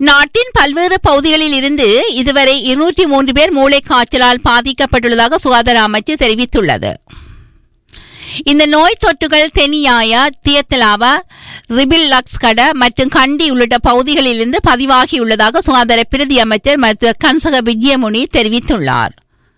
நாட்டின் பல்வேறு பகுதிகளில் இருந்து இதுவரை இருநூற்றி மூன்று பேர் மூளை காய்ச்சலால் பாதிக்கப்பட்டுள்ளதாக சுகாதார அமைச்சு தெரிவித்துள்ளது இந்த நோய் தொற்றுகள் தெனியாயா தியத்தலாவா ரிபில் லக்ஸ்கட மற்றும் கண்டி உள்ளிட்ட பகுதிகளிலிருந்து பதிவாகியுள்ளதாக சுகாதார பிரதி அமைச்சர் மருத்துவர் கன்சக விஜயமுனி தெரிவித்துள்ளார்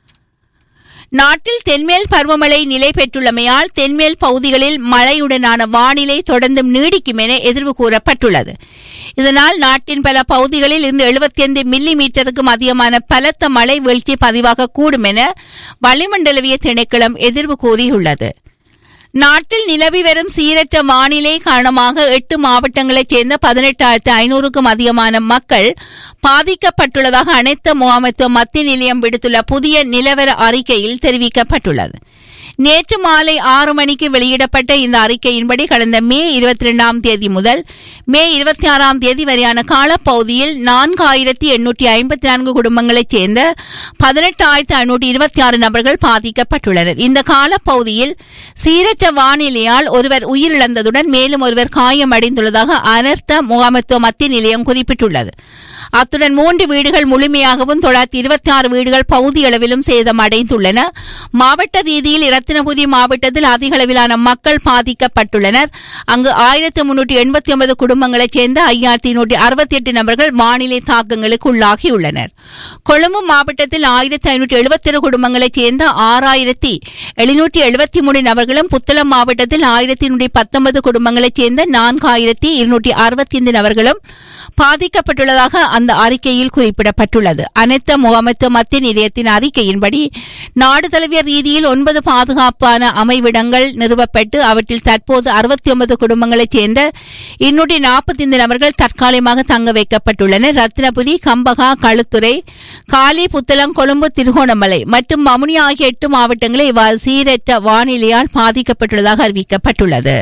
நாட்டில் தென்மேல் பருவமழை நிலை பெற்றுள்ளமையால் தென்மேல் பகுதிகளில் மழையுடனான வானிலை தொடர்ந்தும் நீடிக்கும் என எதிர்வு கூறப்பட்டுள்ளது இதனால் நாட்டின் பல பகுதிகளில் இருந்து எழுபத்தி ஐந்து மில்லி மீட்டருக்கும் அதிகமான பலத்த மழை வீழ்ச்சி பதிவாகக்கூடும் என வளிமண்டலவிய திணைக்களம் எதிர்வு கூறியுள்ளது நாட்டில் நிலவி வரும் சீரற்ற வானிலை காரணமாக எட்டு மாவட்டங்களைச் சேர்ந்த பதினெட்டாயிரத்து ஐநூறுக்கும் அதிகமான மக்கள் பாதிக்கப்பட்டுள்ளதாக அனைத்து முகாமைத்துவ மத்திய நிலையம் விடுத்துள்ள புதிய நிலவர அறிக்கையில் தெரிவிக்கப்பட்டுள்ளது நேற்று மாலை ஆறு மணிக்கு வெளியிடப்பட்ட இந்த அறிக்கையின்படி கடந்த மே இருபத்தி ரெண்டாம் தேதி முதல் மே இருபத்தி ஆறாம் தேதி வரையான காலப்பகுதியில் நான்காயிரத்தி எண்ணூற்றி ஐம்பத்தி நான்கு குடும்பங்களைச் சேர்ந்த பதினெட்டாயிரத்தி ஐநூற்றி இருபத்தி ஆறு நபர்கள் பாதிக்கப்பட்டுள்ளனர் இந்த காலப்பகுதியில் சீரற்ற வானிலையால் ஒருவர் உயிரிழந்ததுடன் மேலும் ஒருவர் காயமடைந்துள்ளதாக அனர்த்த முகாமைத்துவ மத்திய நிலையம் குறிப்பிட்டுள்ளது அத்துடன் மூன்று வீடுகள் முழுமையாகவும் தொள்ளாயிரத்தி இருபத்தி ஆறு வீடுகள் பகுதி அளவிலும் சேதமடைந்துள்ளன மாவட்ட ரீதியில் இரத்தினபுரி மாவட்டத்தில் அதிக அளவிலான மக்கள் பாதிக்கப்பட்டுள்ளனர் அங்கு ஆயிரத்தி முன்னூற்றி எண்பத்தி ஒன்பது குடும்பங்களைச் சேர்ந்த ஐயாயிரத்தி நூற்றி அறுபத்தி எட்டு நபர்கள் வானிலை தாக்கங்களுக்கு உள்ளாகியுள்ளனர் கொழும்பு மாவட்டத்தில் ஆயிரத்தி ஐநூற்றி எழுபத்தி ஒரு குடும்பங்களைச் சேர்ந்த ஆறாயிரத்தி எழுநூற்றி எழுபத்தி மூணு நபர்களும் புத்தளம் மாவட்டத்தில் ஆயிரத்தி நூற்றி பத்தொன்பது குடும்பங்களைச் சேர்ந்த நான்காயிரத்தி இருநூற்றி அறுபத்தி ஐந்து நபர்களும் பாதிக்கப்பட்டுள்ளதாக அந்த அறிக்கையில் குறிப்பிடப்பட்டுள்ளது அனைத்து முகாமைத்துவ மத்திய நிலையத்தின் அறிக்கையின்படி நாடு தழுவிய ரீதியில் ஒன்பது பாதுகாப்பான அமைவிடங்கள் நிறுவப்பட்டு அவற்றில் தற்போது அறுபத்தி ஒன்பது குடும்பங்களைச் சேர்ந்த இன்னூற்றி நாற்பத்தி ஐந்து நபர்கள் தற்காலிகமாக தங்க வைக்கப்பட்டுள்ளனர் ரத்னபுரி கம்பகா களுத்துறை காலி புத்தளம் கொழும்பு திருகோணமலை மற்றும் மமுனி ஆகிய எட்டு மாவட்டங்களில் இவ்வாறு சீரற்ற வானிலையால் பாதிக்கப்பட்டுள்ளதாக அறிவிக்கப்பட்டுள்ளது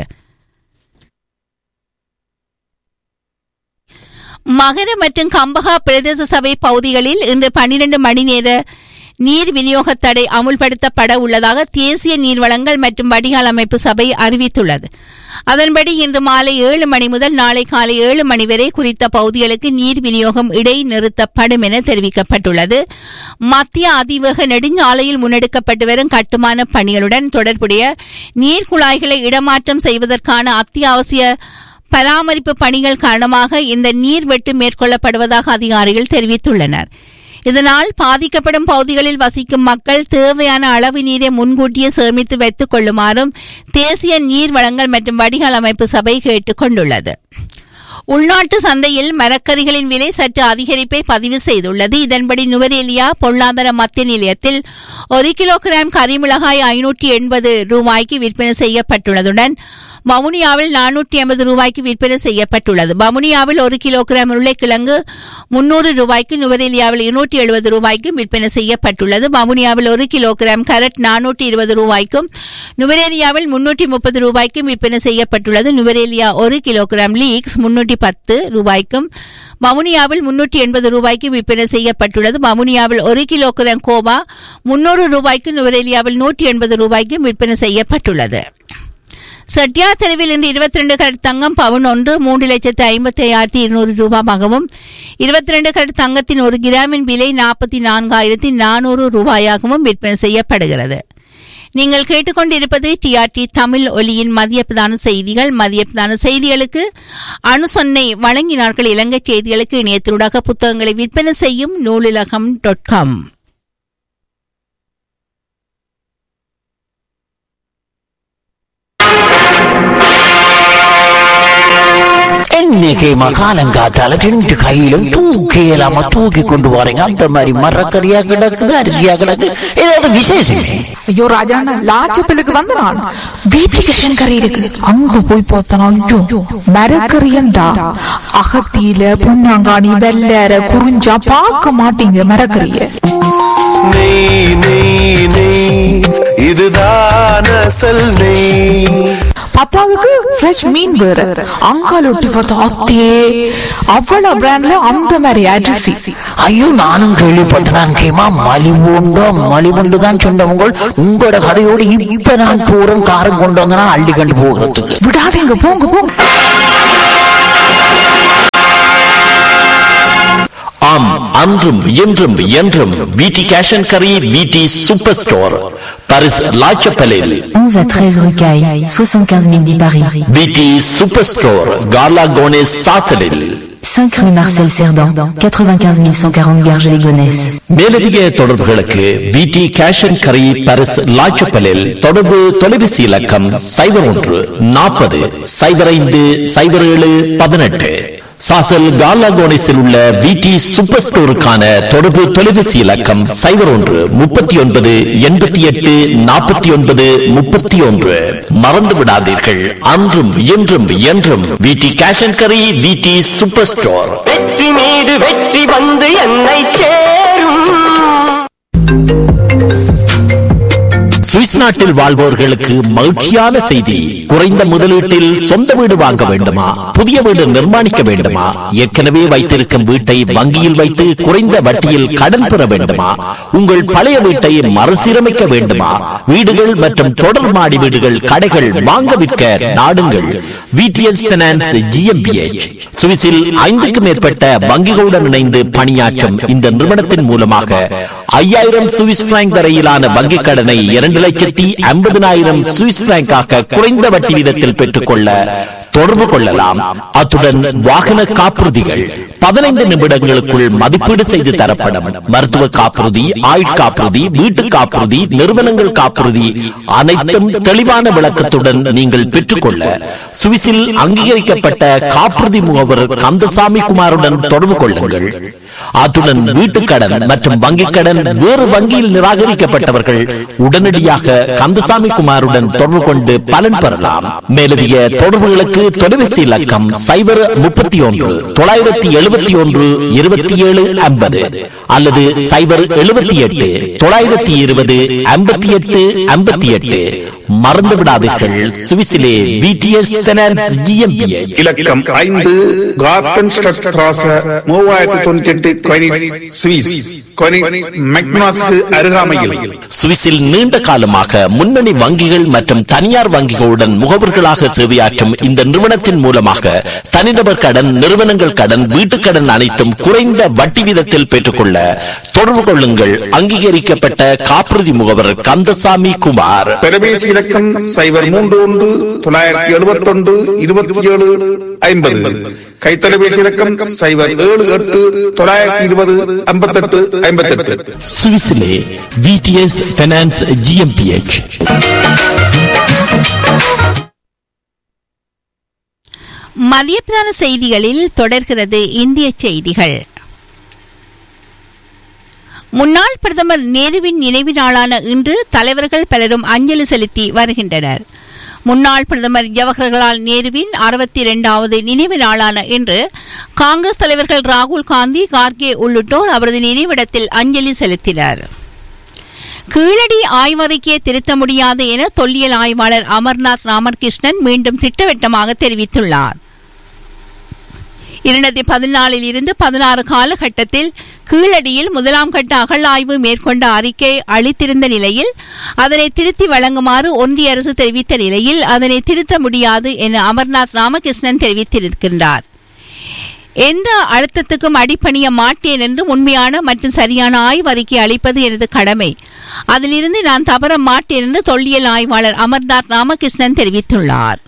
மகர மற்றும் கம்பகா பிரதேச சபை பகுதிகளில் இன்று பன்னிரண்டு மணி நேர நீர் விநியோக தடை அமுல்படுத்தப்பட உள்ளதாக தேசிய நீர்வளங்கள் மற்றும் வடிகால் அமைப்பு சபை அறிவித்துள்ளது அதன்படி இன்று மாலை ஏழு மணி முதல் நாளை காலை ஏழு மணி வரை குறித்த பகுதிகளுக்கு நீர் விநியோகம் இடைநிறுத்தப்படும் என தெரிவிக்கப்பட்டுள்ளது மத்திய அதிவேக நெடுஞ்சாலையில் முன்னெடுக்கப்பட்டு வரும் கட்டுமான பணிகளுடன் தொடர்புடைய நீர்க்குழாய்களை இடமாற்றம் செய்வதற்கான அத்தியாவசிய பராமரிப்பு பணிகள் காரணமாக இந்த நீர்வெட்டு மேற்கொள்ளப்படுவதாக அதிகாரிகள் தெரிவித்துள்ளனர் இதனால் பாதிக்கப்படும் பகுதிகளில் வசிக்கும் மக்கள் தேவையான அளவு நீரை முன்கூட்டியே சேமித்து வைத்துக் கொள்ளுமாறும் தேசிய நீர் வளங்கள் மற்றும் வடிகால் அமைப்பு சபை கேட்டுக் கொண்டுள்ளது உள்நாட்டு சந்தையில் மரக்கறிகளின் விலை சற்று அதிகரிப்பை பதிவு செய்துள்ளது இதன்படி நுவரேலியா பொருளாதார மத்திய நிலையத்தில் ஒரு கிலோகிராம் கரிமிளகாய் ஐநூற்றி எண்பது ரூபாய்க்கு விற்பனை செய்யப்பட்டுள்ளதுடன் வவுனியாவில் நானூற்றி ஐம்பது ரூபாய்க்கு விற்பனை செய்யப்பட்டுள்ளது வவுனியாவில் ஒரு கிலோகிராம் உருளைக்கிழங்கு முன்னூறு ரூபாய்க்கு நுவரேலியாவில் இருநூற்றி எழுபது ரூபாய்க்கும் விற்பனை செய்யப்பட்டுள்ளது வவுனியாவில் ஒரு கிலோகிராம் கரட் நானூற்றி இருபது ரூபாய்க்கும் நுவரேலியாவில் முன்னூற்றி முப்பது ரூபாய்க்கும் விற்பனை செய்யப்பட்டுள்ளது நுவரேலியா ஒரு கிலோகிராம் லீக்ஸ் முன்னூற்றி பத்து ரூபாய்க்கும் வவுனியாவில் முன்னூற்றி எண்பது ரூபாய்க்கு விற்பனை செய்யப்பட்டுள்ளது வவுனியாவில் ஒரு கிலோகிராம் கோவா முன்னூறு ரூபாய்க்கு நுவரேலியாவில் நூற்றி எண்பது ரூபாய்க்கும் விற்பனை செய்யப்பட்டுள்ளது செட்டியார் தெருவில் இன்று இருபத்தி ரெண்டு கரட் தங்கம் பவுன் ஒன்று மூன்று லட்சத்து ஐம்பத்தி ஐயாயிரத்தி இருநூறு ரூபாயாகவும் இருபத்தி ரெண்டு கரட் தங்கத்தின் ஒரு கிராமின் விலை நாற்பத்தி நான்காயிரத்தி நானூறு ரூபாயாகவும் விற்பனை செய்யப்படுகிறது நீங்கள் கேட்டுக்கொண்டிருப்பது டிஆர்டி தமிழ் ஒலியின் மதிய பிரதான செய்திகள் மதிய பிரதான செய்திகளுக்கு அனுசொன்னை வழங்கினார்கள் இலங்கை செய்திகளுக்கு இணையத்தினூடாக புத்தகங்களை விற்பனை செய்யும் நூலிலகம் டாட் காம் இன்னைக்கு மகாலங்காத்தால ரெண்டு கையிலும் தூக்கி இல்லாம தூக்கி கொண்டு போறீங்க அந்த மாதிரி மரக்கறியா கிடக்குது அரிசியா கிடக்கு ஏதாவது விசேஷம் ஐயோ ராஜாண்ணா லாச்சப்பிலுக்கு வந்து நான் வீட்டுக்கு கறி இருக்கு அங்க போய் பார்த்தனா ஐயோ மரக்கறியண்டா அகத்தியில பொன்னாங்காணி வெள்ளற குறிஞ்சா பார்க்க மாட்டீங்க மரக்கறிய நெய் நெய் நெய் இதுதான் அசல் நெய் பத்தாவதுக்கு ஃப்ரெஷ் மீன் வேற அங்கால ஒட்டி பார்த்தா அத்தே அவ்வளவு பிராண்ட்ல அந்த மாதிரி அரிசி ஐயோ நானும் கேள்விப்பட்டேன் நான் கேமா மலிவுண்டோ மலிவுண்டு தான் சொன்னவங்க உங்களோட கதையோடு இப்ப நான் போறேன் காரம் கொண்டு வந்தனா அள்ளி கண்டு போகிறதுக்கு விடாதீங்க போங்க போங்க அன்றும் இன்றும் என்றும் விடி கேஷ் அண்ட் கரி விடி சூப்பர் ஸ்டோர் பரிஸ் லாச்சப்பலில் 11 à 13 rue Caille, 75 010 Paris. VT super store காலா கோனேஸ் சாசலில் 5 rue Marcel Cerdan, 95 140 Garges-les-Gonesse. மேலதிக தொடர்புகளுக்கு விடி கேஷ் அண்ட் கரி பரிஸ் லாச்சப்பலில் தொடர்பு தொலைபேசி இலக்கம் சைபர் ஒன்று நாற்பது சைபர் ஐந்து சைபர் ஏழு பதினெட்டு சாசல் காலாகோனிஸில் உள்ள விடி சூப்பர் ஸ்டோருக்கான தொடர்பு தொலைபேசி இலக்கம் சைபர் ஒன்று முப்பத்தி ஒன்பது எண்பத்தி எட்டு நாற்பத்தி ஒன்பது முப்பத்தி ஒன்று மறந்து விடாதீர்கள் அன்றும் இன்றும் என்றும் விடி கேஷ் அண்ட் கரி விடி சூப்பர் ஸ்டோர் வெற்றி மீது வெற்றி வந்து என்னை சேரும் சுவிஸ் நாட்டில் வாழ்வோர்களுக்கு மகிழ்ச்சியான செய்தி குறைந்த முதலீட்டில் சொந்த வீடு வாங்க வேண்டுமா புதிய வீடு நிர்மாணிக்க வேண்டுமா ஏற்கனவே வைத்திருக்கும் வீட்டை வங்கியில் வைத்து குறைந்த வட்டியில் கடன் பெற வேண்டுமா உங்கள் பழைய வீட்டை மறுசீரமைக்க வேண்டுமா வீடுகள் மற்றும் தொடர் மாடி வீடுகள் கடைகள் வாங்க விற்க நாடுங்கள் விடிஎஸ் பினான்ஸ் ஜிஎம்பிஎச் சுவிஸில் ஐந்துக்கும் மேற்பட்ட வங்கிகளுடன் இணைந்து பணியாற்றும் இந்த நிறுவனத்தின் மூலமாக ஐயாயிரம் சுவிஸ் பிராங்க் வரையிலான வங்கிக் கடனை இரண்டு லட்சத்தி ஐம்பதினாயிரம் சுவிஸ் பிராங்காக குறைந்த வட்டி வீதத்தில் பெற்றுக்கொள்ள தொடர்பு கொள்ளலாம் அத்துடன் வாகன காப்புறுதிகள் பதினைந்து நிமிடங்களுக்குள் மதிப்பீடு செய்து தரப்படும் மருத்துவ காப்புறுதி ஆயுட்காப்புறுதி வீட்டு காப்புறுதி நிறுவனங்கள் காப்புறுதி அனைத்தும் தெளிவான விளக்கத்துடன் நீங்கள் பெற்றுக்கொள்ள சுவிஸில் அங்கீகரிக்கப்பட்ட காப்புறுதி முகவர் கந்தசாமி குமாருடன் தொடர்பு கொள்ளுங்கள் அத்துடன் வீட்டுக்கடன் மற்றும் வங்கிக் கடன் வேறு வங்கியில் நிராகரிக்கப்பட்டவர்கள் உடனடியாக கந்தசாமி குமாருடன் தொடர்பு கொண்டு பலன் பெறலாம் மேலதிக தொடர்புகளுக்கு தொலைபேசி இலக்கம் சைபர் முப்பத்தி ஒன்று தொள்ளாயிரத்தி எழுபத்தி ஒன்று இருபத்தி ஏழு ஐம்பது அல்லது சைபர் எழுபத்தி எட்டு தொள்ளாயிரத்தி இருபது ஐம்பத்தி எட்டு ஐம்பத்தி எட்டு மறந்து விடாதீர்கள் சுவிஸிலே விடிஎஸ் ஃபைனான்ஸ் GmbH. இலக்கம் ஐந்து கார்டன் ஸ்ட்ராச மூவாயிரத்தி தொண்ணூத்தி எட்டு கொயினிட்ஸ் சுவிஸ் கொயினிட்ஸ் மெக்னாஸ்க்கு அருகாமையில் சுவிஸில் நீண்ட காலமாக முன்னணி வங்கிகள் மற்றும் தனியார் வங்கிகளுடன் முகவர்களாக சேவையாற்றும் இந்த நிறுவனத்தின் மூலமாக தனிநபர் கடன் நிறுவனங்கள் கடன் வீட்டுக் கடன் அனைத்தும் குறைந்த வட்டி வீதத்தில் பெற்றுக்கொள்ள தொடர்பு கொள்ளுங்கள் அங்கீகரிக்கப்பட்ட காப்புறுதி முகவர் கந்தசாமி குமார் பெருமேசி இலக்கம் சைபர் மூன்று ஒன்று தொள்ளாயிரத்தி எழுபத்தி ஒன்று இருபத்தி ஏழு ஐம்பது கைத்தொலைபேசி இலக்கம் சைபர் ஏழு எட்டு தொள்ளாயிரத்தி இருபது ஐம்பத்தெட்டு ஐம்பத்தெட்டு சுவிஸிலே விடிஎஸ் ஃபைனான்ஸ் ஜிஎம்பிஎச் மதிய பிரதான செய்திகளில் தொடர்கிறது இந்திய செய்திகள் முன்னாள் பிரதமர் நேருவின் நினைவு நாளான இன்று தலைவர்கள் பலரும் அஞ்சலி செலுத்தி வருகின்றனர் முன்னாள் பிரதமர் ஜவஹர்லால் நேருவின் அறுபத்தி இரண்டாவது நினைவு நாளான இன்று காங்கிரஸ் தலைவர்கள் ராகுல் காந்தி கார்கே உள்ளிட்டோர் அவரது நினைவிடத்தில் அஞ்சலி செலுத்தினர் கீழடி ஆய்வறிக்கையை திருத்த முடியாது என தொல்லியல் ஆய்வாளர் அமர்நாத் ராமகிருஷ்ணன் மீண்டும் திட்டவட்டமாக தெரிவித்துள்ளார் இரண்டாயிரத்தி பதினாலில் இருந்து பதினாறு காலகட்டத்தில் கீழடியில் முதலாம் கட்ட அகழாய்வு மேற்கொண்ட அறிக்கை அளித்திருந்த நிலையில் அதனை திருத்தி வழங்குமாறு ஒன்றிய அரசு தெரிவித்த நிலையில் அதனை திருத்த முடியாது என அமர்நாத் ராமகிருஷ்ணன் தெரிவித்திருக்கின்றார் எந்த அழுத்தத்துக்கும் அடிப்பணிய மாட்டேன் என்று உண்மையான மற்றும் சரியான ஆய்வறிக்கை அளிப்பது எனது கடமை அதிலிருந்து நான் தவற மாட்டேன் என்று தொல்லியல் ஆய்வாளர் அமர்நாத் ராமகிருஷ்ணன் தெரிவித்துள்ளார்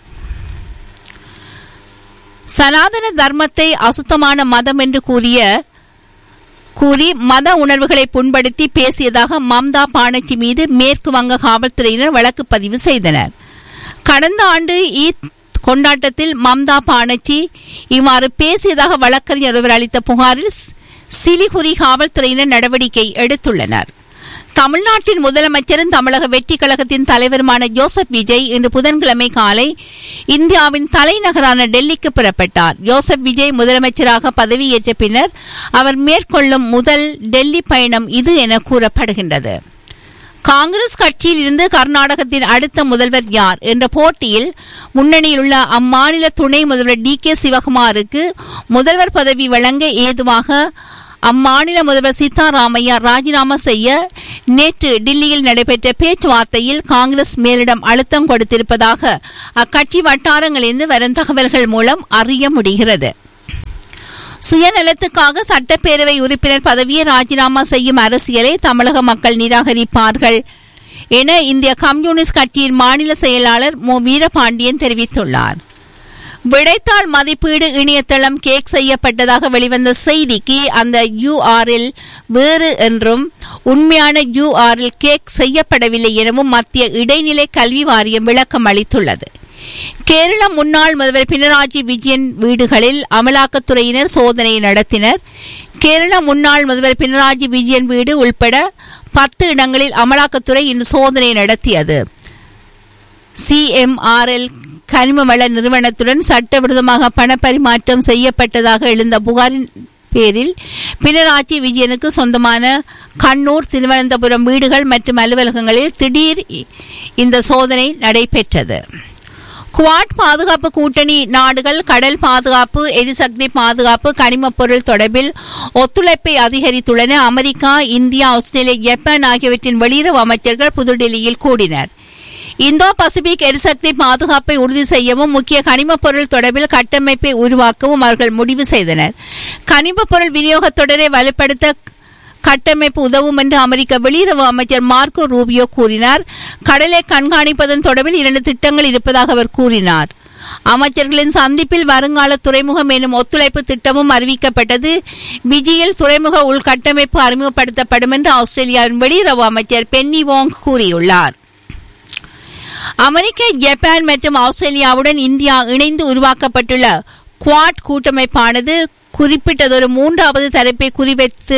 சனாதன தர்மத்தை அசுத்தமான மதம் என்று கூறிய கூறி மத உணர்வுகளை புண்படுத்தி பேசியதாக மம்தா பானர்ஜி மீது மேற்கு வங்க காவல்துறையினர் வழக்கு பதிவு செய்தனர் கடந்த ஆண்டு ஈத் கொண்டாட்டத்தில் மம்தா பானர்ஜி இவ்வாறு பேசியதாக வழக்கறிஞர் ஒருவர் அளித்த புகாரில் சிலிகுரி காவல்துறையினர் நடவடிக்கை எடுத்துள்ளனர் தமிழ்நாட்டின் முதலமைச்சரும் தமிழக வெற்றி கழகத்தின் தலைவருமான ஜோசப் விஜய் இன்று புதன்கிழமை காலை இந்தியாவின் தலைநகரான டெல்லிக்கு புறப்பட்டார் ஜோசப் விஜய் முதலமைச்சராக பதவியேற்ற பின்னர் அவர் மேற்கொள்ளும் முதல் டெல்லி பயணம் இது என கூறப்படுகின்றது காங்கிரஸ் கட்சியில் இருந்து கர்நாடகத்தின் அடுத்த முதல்வர் யார் என்ற போட்டியில் முன்னணியில் உள்ள அம்மாநில துணை முதல்வர் டி கே சிவகுமாருக்கு முதல்வர் பதவி வழங்க ஏதுவாக அம்மாநில முதல்வர் சீதாராமையா ராஜினாமா செய்ய நேற்று டில்லியில் நடைபெற்ற பேச்சுவார்த்தையில் காங்கிரஸ் மேலிடம் அழுத்தம் கொடுத்திருப்பதாக அக்கட்சி வட்டாரங்களிலிருந்து வரும் தகவல்கள் மூலம் அறிய முடிகிறது சுயநலத்துக்காக சட்டப்பேரவை உறுப்பினர் பதவியை ராஜினாமா செய்யும் அரசியலை தமிழக மக்கள் நிராகரிப்பார்கள் என இந்திய கம்யூனிஸ்ட் கட்சியின் மாநில செயலாளர் மு வீரபாண்டியன் தெரிவித்துள்ளார் விடைத்தாள் மதிப்பீடு இணையதளம் கேக் செய்யப்பட்டதாக வெளிவந்த செய்திக்கு அந்த யூஆர்எல் வேறு என்றும் உண்மையான யூஆர்எல் கேக் செய்யப்படவில்லை எனவும் மத்திய இடைநிலை கல்வி வாரியம் விளக்கம் அளித்துள்ளது கேரள முன்னாள் முதல்வர் பினராயி விஜயன் வீடுகளில் அமலாக்கத்துறையினர் சோதனை நடத்தினர் கேரள முன்னாள் முதல்வர் பினராயி விஜயன் வீடு உள்பட பத்து இடங்களில் அமலாக்கத்துறை இன்று சோதனை நடத்தியது சிஎம்ஆர்எல் கனிம வள நிறுவனத்துடன் சட்டவிரோதமாக பணப்பரிமாற்றம் செய்யப்பட்டதாக எழுந்த புகாரின் பேரில் பினராயி விஜயனுக்கு சொந்தமான கண்ணூர் திருவனந்தபுரம் வீடுகள் மற்றும் அலுவலகங்களில் திடீர் இ- இந்த சோதனை நடைபெற்றது குவாட் பாதுகாப்பு கூட்டணி நாடுகள் கடல் பாதுகாப்பு எரிசக்தி பாதுகாப்பு கனிமப் பொருள் தொடர்பில் ஒத்துழைப்பை அதிகரித்துள்ளன அமெரிக்கா இந்தியா ஆஸ்திரேலியா ஜப்பான் ஆகியவற்றின் வெளியுறவு அமைச்சர்கள் புதுடில்லியில் கூடினர் இந்தோ பசிபிக் எரிசக்தி பாதுகாப்பை உறுதி செய்யவும் முக்கிய கனிமப் பொருள் தொடர்பில் கட்டமைப்பை உருவாக்கவும் அவர்கள் முடிவு செய்தனர் கனிமப் பொருள் விநியோகத் தொடரை வலுப்படுத்த கட்டமைப்பு உதவும் என்று அமெரிக்க வெளியுறவு அமைச்சர் மார்க்கோ ரூபியோ கூறினார் கடலை கண்காணிப்பதன் தொடர்பில் இரண்டு திட்டங்கள் இருப்பதாக அவர் கூறினார் அமைச்சர்களின் சந்திப்பில் வருங்கால துறைமுகம் எனும் ஒத்துழைப்பு திட்டமும் அறிவிக்கப்பட்டது பிஜியில் துறைமுக உள்கட்டமைப்பு அறிமுகப்படுத்தப்படும் என்று ஆஸ்திரேலியாவின் வெளியுறவு அமைச்சர் பென்னி வாங் கூறியுள்ளார் அமெரிக்க ஜப்பான் மற்றும் ஆஸ்திரேலியாவுடன் இந்தியா இணைந்து உருவாக்கப்பட்டுள்ள குவாட் கூட்டமைப்பானது குறிப்பிட்டதொரு மூன்றாவது தரப்பை குறிவைத்து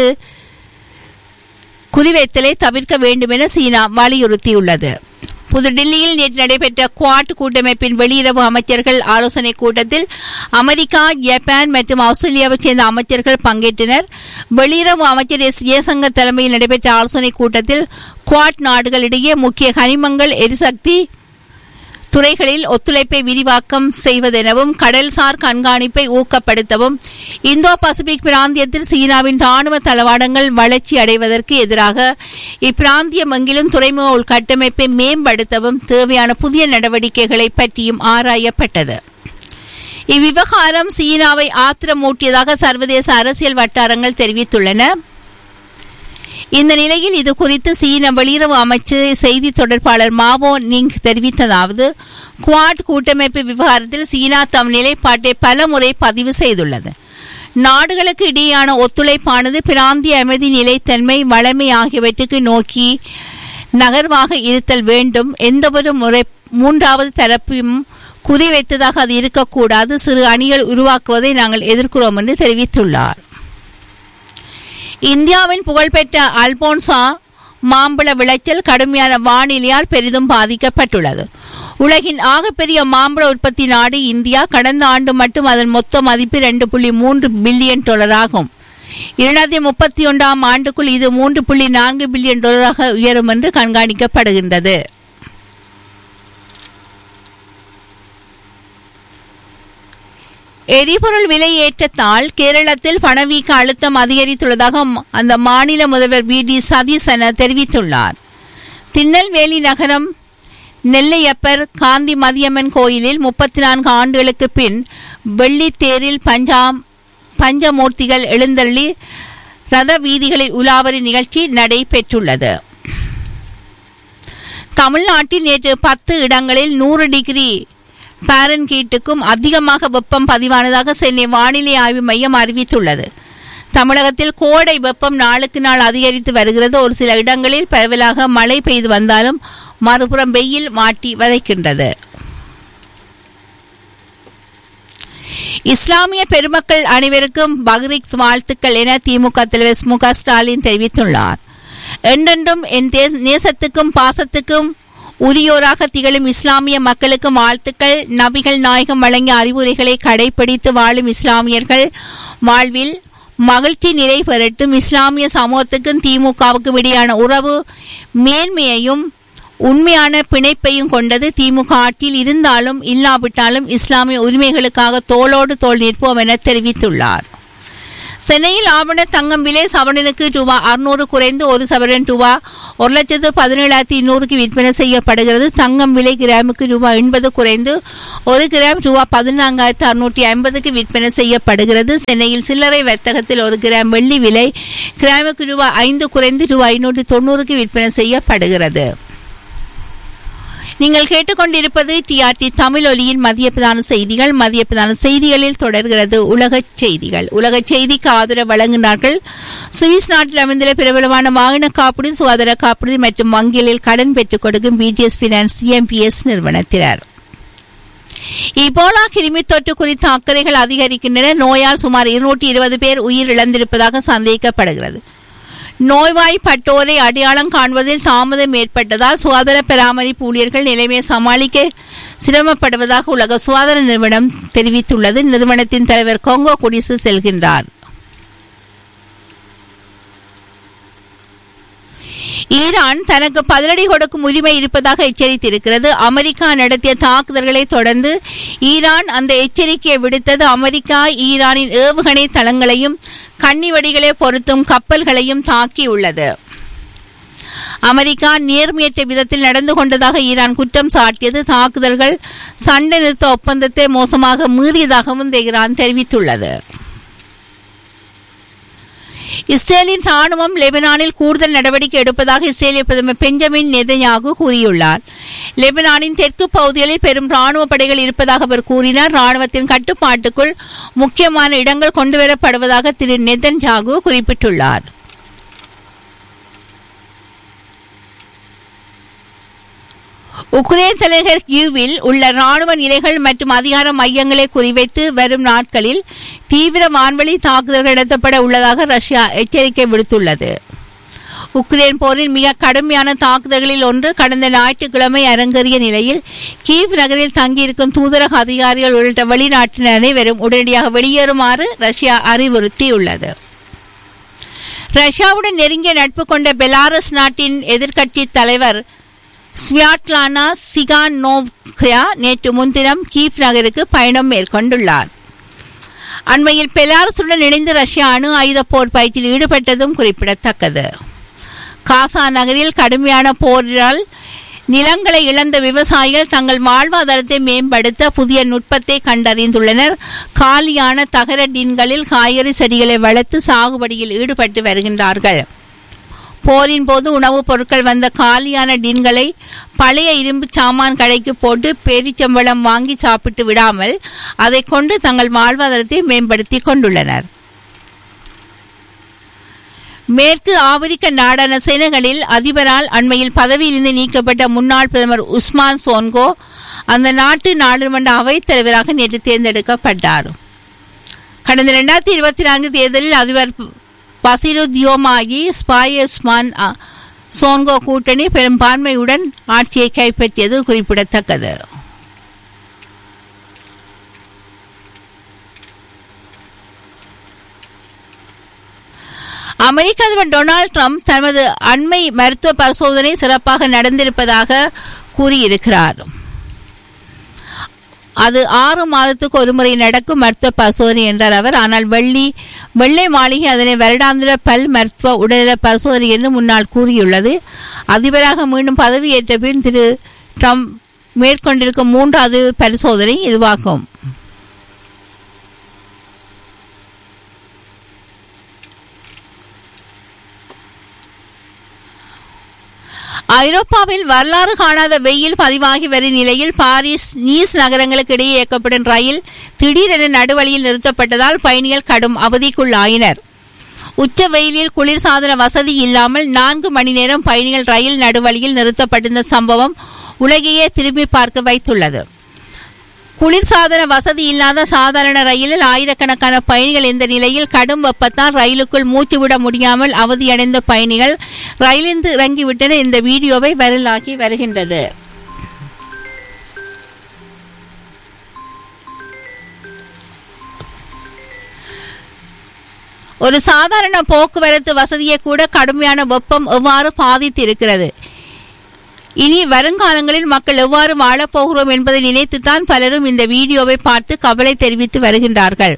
குறிவைத்தலை தவிர்க்க வேண்டும் என சீனா வலியுறுத்தியுள்ளது புதுடில்லியில் நேற்று நடைபெற்ற குவாட் கூட்டமைப்பின் வெளியுறவு அமைச்சர்கள் ஆலோசனை கூட்டத்தில் அமெரிக்கா ஜப்பான் மற்றும் ஆஸ்திரேலியாவைச் சேர்ந்த அமைச்சர்கள் பங்கேற்றனர் வெளியுறவு அமைச்சர் எஸ் ஜெயசங்கர் தலைமையில் நடைபெற்ற ஆலோசனை கூட்டத்தில் குவாட் நாடுகளிடையே முக்கிய கனிமங்கள் எரிசக்தி துறைகளில் ஒத்துழைப்பை விரிவாக்கம் செய்வதெனவும் கடல்சார் கண்காணிப்பை ஊக்கப்படுத்தவும் இந்தோ பசிபிக் பிராந்தியத்தில் சீனாவின் ராணுவ தளவாடங்கள் வளர்ச்சி அடைவதற்கு எதிராக இப்பிராந்தியம் எங்கிலும் துறைமுக உள்கட்டமைப்பை மேம்படுத்தவும் தேவையான புதிய நடவடிக்கைகளை பற்றியும் ஆராயப்பட்டது இவ்விவகாரம் சீனாவை ஆத்திரமூட்டியதாக சர்வதேச அரசியல் வட்டாரங்கள் தெரிவித்துள்ளன இந்த நிலையில் இது குறித்து சீன வெளியுறவு அமைச்சு செய்தி தொடர்பாளர் மாவோ நிங் தெரிவித்ததாவது குவாட் கூட்டமைப்பு விவகாரத்தில் சீனா தம் நிலைப்பாட்டை பல முறை பதிவு செய்துள்ளது நாடுகளுக்கு இடையேயான ஒத்துழைப்பானது பிராந்திய அமைதி நிலைத்தன்மை வளமை ஆகியவற்றுக்கு நோக்கி நகர்வாக இருத்தல் வேண்டும் எந்தவொரு முறை மூன்றாவது தரப்பையும் குறிவைத்ததாக அது இருக்கக்கூடாது சிறு அணிகள் உருவாக்குவதை நாங்கள் எதிர்க்கிறோம் என்று தெரிவித்துள்ளார் இந்தியாவின் புகழ்பெற்ற அல்போன்சா மாம்பழ விளைச்சல் கடுமையான வானிலையால் பெரிதும் பாதிக்கப்பட்டுள்ளது உலகின் ஆகப்பெரிய மாம்பழ உற்பத்தி நாடு இந்தியா கடந்த ஆண்டு மட்டும் அதன் மொத்த மதிப்பு ரெண்டு புள்ளி மூன்று பில்லியன் டாலர் ஆகும் இரண்டாயிரத்தி முப்பத்தி ஒன்றாம் ஆண்டுக்குள் இது மூன்று புள்ளி நான்கு பில்லியன் டாலராக உயரும் என்று கண்காணிக்கப்படுகின்றது எரிபொருள் விலை ஏற்றத்தால் கேரளத்தில் பணவீக்க அழுத்தம் அதிகரித்துள்ளதாக ம- அந்த மாநில முதல்வர் வி டி சதீசன தெரிவித்துள்ளார் திருநெல்வேலி நகரம் நெல்லையப்பர் காந்தி மதியம்மன் கோயிலில் முப்பத்தி நான்கு ஆண்டுகளுக்கு பின் வெள்ளித்தேரில் பஞ்சாம் பஞ்சமூர்த்திகள் எழுந்தள்ளி ரத வீதிகளில் உலாவரி நிகழ்ச்சி நடைபெற்றுள்ளது தமிழ்நாட்டில் நேற்று பத்து இடங்களில் நூறு டிகிரி பாரன்கீட்டுக்கும் அதிகமாக வெப்பம் பதிவானதாக சென்னை வானிலை ஆய்வு மையம் அறிவித்துள்ளது தமிழகத்தில் கோடை வெப்பம் நாளுக்கு நாள் அதிகரித்து வருகிறது ஒரு சில இடங்களில் பரவலாக மழை பெய்து வந்தாலும் மறுபுறம் வெயில் மாட்டி வதைக்கின்றது இஸ்லாமிய பெருமக்கள் அனைவருக்கும் பக்ரீத் வாழ்த்துக்கள் என திமுக தலைவர் மு க ஸ்டாலின் தெரிவித்துள்ளார் என்றென்றும் என் தேச- நேசத்துக்கும் பாசத்துக்கும் உரியோராக திகழும் இஸ்லாமிய மக்களுக்கும் வாழ்த்துக்கள் நபிகள் நாயகம் வழங்கிய அறிவுரைகளை கடைபிடித்து வாழும் இஸ்லாமியர்கள் வாழ்வில் மகிழ்ச்சி நிலை பெறட்டும் இஸ்லாமிய சமூகத்துக்கும் திமுகவுக்கும் இடையான உறவு மேன்மையையும் உண்மையான பிணைப்பையும் கொண்டது திமுக ஆட்சியில் இருந்தாலும் இல்லாவிட்டாலும் இஸ்லாமிய உரிமைகளுக்காக தோளோடு தோள் நிற்போம் என தெரிவித்துள்ளார் சென்னையில் ஆவண தங்கம் விலை சவரனுக்கு ரூபா அறுநூறு குறைந்து ஒரு சவரன் ரூபா ஒரு லட்சத்து பதினேழாயிரத்தி இன்னூறுக்கு விற்பனை செய்யப்படுகிறது தங்கம் விலை கிராமுக்கு ரூபா எண்பது குறைந்து ஒரு கிராம் ரூபா பதினான்காயிரத்து அறுநூற்றி ஐம்பதுக்கு விற்பனை செய்யப்படுகிறது சென்னையில் சில்லறை வர்த்தகத்தில் ஒரு கிராம் வெள்ளி விலை கிராமுக்கு ரூபா ஐந்து குறைந்து ரூபா ஐநூற்றி தொண்ணூறுக்கு விற்பனை செய்யப்படுகிறது நீங்கள் கேட்டுக்கொண்டிருப்பது டிஆர்டி தமிழ் ஒலியின் மதிய பிரதான செய்திகள் மதிய பிரதான செய்திகளில் தொடர்கிறது உலகச் செய்திகள் உலகச் செய்திக்கு ஆதரவு வழங்கினார்கள் சுவிஸ் நாட்டில் அமைந்துள்ள பிரபலமான வாகன காப்புறுதி சுகாதார காப்புறுதி மற்றும் வங்கிகளில் கடன் பெற்றுக் கொடுக்கும் பிடிஎஸ் பினான்ஸ் எம்பிஎஸ் நிறுவனத்தினர் இபோலா கிருமி தொற்று குறித்த அக்கறைகள் அதிகரிக்கின்றன நோயால் சுமார் இருநூற்றி இருபது பேர் உயிர் இழந்திருப்பதாக சந்தேகிக்கப்படுகிறது நோய்வாய்ப்பட்டோரை அடையாளம் காண்பதில் தாமதம் ஏற்பட்டதால் சுகாதார பராமரிப்பு ஊழியர்கள் நிலைமையை சமாளிக்க சிரமப்படுவதாக உலக சுகாதார நிறுவனம் தெரிவித்துள்ளது நிறுவனத்தின் தலைவர் கொங்கோ குடிசு செல்கின்றார் ஈரான் தனக்கு பதிலடி கொடுக்கும் உரிமை இருப்பதாக எச்சரித்திருக்கிறது அமெரிக்கா நடத்திய தாக்குதல்களை தொடர்ந்து ஈரான் அந்த எச்சரிக்கையை விடுத்தது அமெரிக்கா ஈரானின் ஏவுகணை தளங்களையும் கன்னிவடிகளை பொருத்தும் கப்பல்களையும் தாக்கியுள்ளது அமெரிக்கா நேர்மையற்ற விதத்தில் நடந்து கொண்டதாக ஈரான் குற்றம் சாட்டியது தாக்குதல்கள் சண்டை நிறுத்த ஒப்பந்தத்தை மோசமாக மீறியதாகவும் தெஹ்ரான் தெரிவித்துள்ளது இஸ்ரேலின் ராணுவம் லெபனானில் கூடுதல் நடவடிக்கை எடுப்பதாக இஸ்ரேலிய பிரதமர் பெஞ்சமின் நெதன்யாகு கூறியுள்ளார் லெபனானின் தெற்கு பகுதிகளில் பெரும் ராணுவ படைகள் இருப்பதாக அவர் கூறினார் ராணுவத்தின் கட்டுப்பாட்டுக்குள் முக்கியமான இடங்கள் கொண்டுவரப்படுவதாக திரு நெதன்யாகு குறிப்பிட்டுள்ளார் உக்ரைன் தலைநகர் கியூவில் உள்ள ராணுவ நிலைகள் மற்றும் அதிகார மையங்களை குறிவைத்து வரும் நாட்களில் தீவிர வான்வழி தாக்குதல்கள் நடத்தப்பட உள்ளதாக ரஷ்யா எச்சரிக்கை விடுத்துள்ளது உக்ரைன் போரின் மிக கடுமையான தாக்குதல்களில் ஒன்று கடந்த ஞாயிற்றுக்கிழமை அரங்கேறிய நிலையில் கீவ் நகரில் தங்கியிருக்கும் தூதரக அதிகாரிகள் உள்ளிட்ட வெளிநாட்டினர் அனைவரும் உடனடியாக வெளியேறுமாறு ரஷ்யா அறிவுறுத்தியுள்ளது ரஷ்யாவுடன் நெருங்கிய நட்பு கொண்ட பெலாரஸ் நாட்டின் எதிர்க்கட்சி தலைவர் ஸ்வியாட்லானா சிகானோவ்ஸ்கயா நேற்று முன்தினம் கீவ் நகருக்கு பயணம் மேற்கொண்டுள்ளார் அண்மையில் பெலாரஸுடன் இணைந்து ரஷ்யா அணு ஆயுத போர் பயிற்சியில் ஈடுபட்டதும் குறிப்பிடத்தக்கது காசா நகரில் கடுமையான போரினால் நிலங்களை இழந்த விவசாயிகள் தங்கள் வாழ்வாதாரத்தை மேம்படுத்த புதிய நுட்பத்தை கண்டறிந்துள்ளனர் காலியான தகர டின்களில் காய்கறி செடிகளை வளர்த்து சாகுபடியில் ஈடுபட்டு வருகின்றார்கள் போரின் போது உணவுப் பொருட்கள் வந்த காலியான டின்களை பழைய இரும்பு சாமான் கடைக்கு போட்டு பேரிச்சம்பளம் வாங்கி சாப்பிட்டு விடாமல் அதை கொண்டு தங்கள் வாழ்வாதாரத்தை மேம்படுத்தி கொண்டுள்ளனர் மேற்கு ஆப்பிரிக்க நாடான செனகலில் அதிபரால் அண்மையில் பதவியிலிருந்து நீக்கப்பட்ட முன்னாள் பிரதமர் உஸ்மான் சோன்கோ அந்த நாட்டு நாடாளுமன்ற அவைத் தலைவராக நேற்று தேர்ந்தெடுக்கப்பட்டார் கடந்த இரண்டாயிரத்தி இருபத்தி நான்கு தேர்தலில் அதிபர் பசிரு தியோமாகி ஸ்பாய் உஸ்மான் சோன்கோ கூட்டணி பெரும்பான்மையுடன் ஆட்சியை கைப்பற்றியது குறிப்பிடத்தக்கது அமெரிக்க அதிபர் டொனால்ட் ட்ரம்ப் தமது அண்மை மருத்துவ பரிசோதனை சிறப்பாக நடந்திருப்பதாக கூறியிருக்கிறார் அது ஆறு மாதத்துக்கு ஒருமுறை நடக்கும் மருத்துவ பரிசோதனை என்றார் அவர் ஆனால் வெள்ளி வெள்ளை மாளிகை அதனை வருடாந்திர பல் மருத்துவ உடல்நல பரிசோதனை என்று முன்னால் கூறியுள்ளது அதிபராக மீண்டும் பதவியேற்ற பின் திரு ட்ரம்ப் மேற்கொண்டிருக்கும் மூன்றாவது பரிசோதனை இதுவாகும் ஐரோப்பாவில் வரலாறு காணாத வெயில் பதிவாகி வரும் நிலையில் பாரிஸ் நீஸ் நகரங்களுக்கு இடையே இயக்கப்படும் ரயில் திடீரென நடுவழியில் நிறுத்தப்பட்டதால் பயணிகள் கடும் அவதிக்குள்ளாயினர் உச்ச வெயிலில் குளிர்சாதன வசதி இல்லாமல் நான்கு மணி நேரம் பயணிகள் ரயில் நடுவழியில் நிறுத்தப்பட்டிருந்த சம்பவம் உலகையே திரும்பி பார்க்க வைத்துள்ளது குளிர்சாதன வசதி இல்லாத சாதாரண ரயிலில் ஆயிரக்கணக்கான பயணிகள் இந்த நிலையில் கடும் வெப்பத்தால் ரயிலுக்குள் மூச்சுவிட முடியாமல் அவதியடைந்த பயணிகள் ரயிலிருந்து இறங்கிவிட்டனர் இந்த வீடியோவை வைரலாகி வருகின்றது ஒரு சாதாரண போக்குவரத்து வசதியை கூட கடுமையான வெப்பம் எவ்வாறு பாதித்திருக்கிறது இனி வருங்காலங்களில் மக்கள் எவ்வாறு வாழப்போகிறோம் என்பதை நினைத்துத்தான் பலரும் இந்த வீடியோவை பார்த்து கவலை தெரிவித்து வருகின்றார்கள்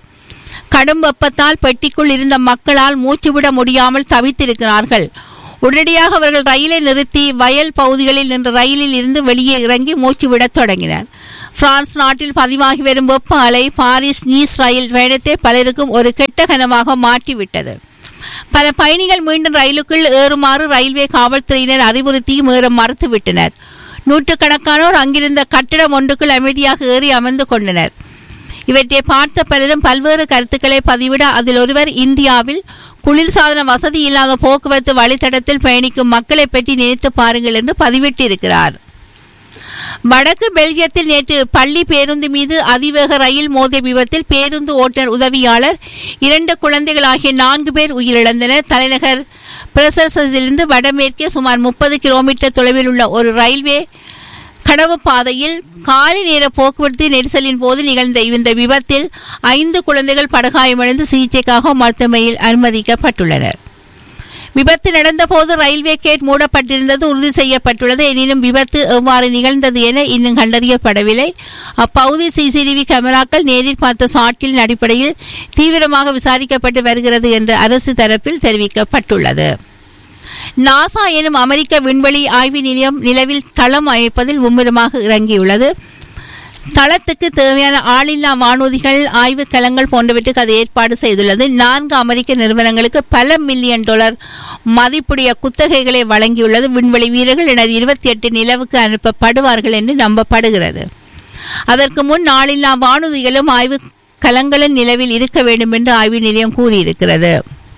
கடும் வெப்பத்தால் பெட்டிக்குள் இருந்த மக்களால் மூச்சுவிட முடியாமல் தவித்திருக்கிறார்கள் உடனடியாக அவர்கள் ரயிலை நிறுத்தி வயல் பகுதிகளில் நின்ற ரயிலில் இருந்து வெளியே இறங்கி மூச்சுவிடத் தொடங்கினர் பிரான்ஸ் நாட்டில் பதிவாகி வரும் வெப்ப அலை பாரிஸ் நீஸ் ரயில் பயணத்தை பலருக்கும் ஒரு கெட்ட கனவாக மாற்றிவிட்டது பல பயணிகள் மீண்டும் ரயிலுக்குள் ஏறுமாறு ரயில்வே காவல்துறையினர் அறிவுறுத்தியும் ஏற மறுத்துவிட்டனர் நூற்றுக்கணக்கானோர் அங்கிருந்த கட்டிடம் ஒன்றுக்குள் அமைதியாக ஏறி அமர்ந்து கொண்டனர் இவற்றை பார்த்த பலரும் பல்வேறு கருத்துக்களை பதிவிட அதில் ஒருவர் இந்தியாவில் குளிர்சாதன வசதி இல்லாத போக்குவரத்து வழித்தடத்தில் பயணிக்கும் மக்களை பற்றி நினைத்து பாருங்கள் என்று பதிவிட்டிருக்கிறார் வடக்கு பெல்ஜியத்தில் நேற்று பள்ளி பேருந்து மீது அதிவேக ரயில் மோதிய விபத்தில் பேருந்து ஓட்டுநர் உதவியாளர் இரண்டு குழந்தைகள் ஆகிய நான்கு பேர் உயிரிழந்தனர் தலைநகர் பிரசஸிலிருந்து வடமேற்கே சுமார் முப்பது கிலோமீட்டர் தொலைவில் உள்ள ஒரு ரயில்வே கடவு பாதையில் காலை நேர போக்குவரத்து நெரிசலின் போது நிகழ்ந்த இந்த விபத்தில் ஐந்து குழந்தைகள் படுகாயமடைந்து சிகிச்சைக்காக மருத்துவமனையில் அனுமதிக்கப்பட்டுள்ளனர் விபத்து நடந்தபோது ரயில்வே கேட் மூடப்பட்டிருந்தது உறுதி செய்யப்பட்டுள்ளது எனினும் விபத்து எவ்வாறு நிகழ்ந்தது என இன்னும் கண்டறியப்படவில்லை அப்பகுதி சிசிடிவி கேமராக்கள் நேரில் பார்த்த சாட்டின் அடிப்படையில் தீவிரமாக விசாரிக்கப்பட்டு வருகிறது என்று அரசு தரப்பில் தெரிவிக்கப்பட்டுள்ளது நாசா எனும் அமெரிக்க விண்வெளி ஆய்வு நிலையம் நிலவில் தளம் அமைப்பதில் மும்முரமாக இறங்கியுள்ளது தளத்துக்கு தேவையான ஆளில்லா வானூர்திகள் ஆய்வு கலங்கள் போன்றவற்றுக்கு அது ஏற்பாடு செய்துள்ளது நான்கு அமெரிக்க நிறுவனங்களுக்கு பல மில்லியன் டாலர் மதிப்புடைய குத்தகைகளை வழங்கியுள்ளது விண்வெளி வீரர்கள் எனது இருபத்தி எட்டு நிலவுக்கு அனுப்பப்படுவார்கள் என்று நம்பப்படுகிறது அதற்கு முன் ஆளில்லா வானூர்திகளும் ஆய்வு கலங்களும் நிலவில் இருக்க வேண்டும் என்று ஆய்வு நிலையம் கூறியிருக்கிறது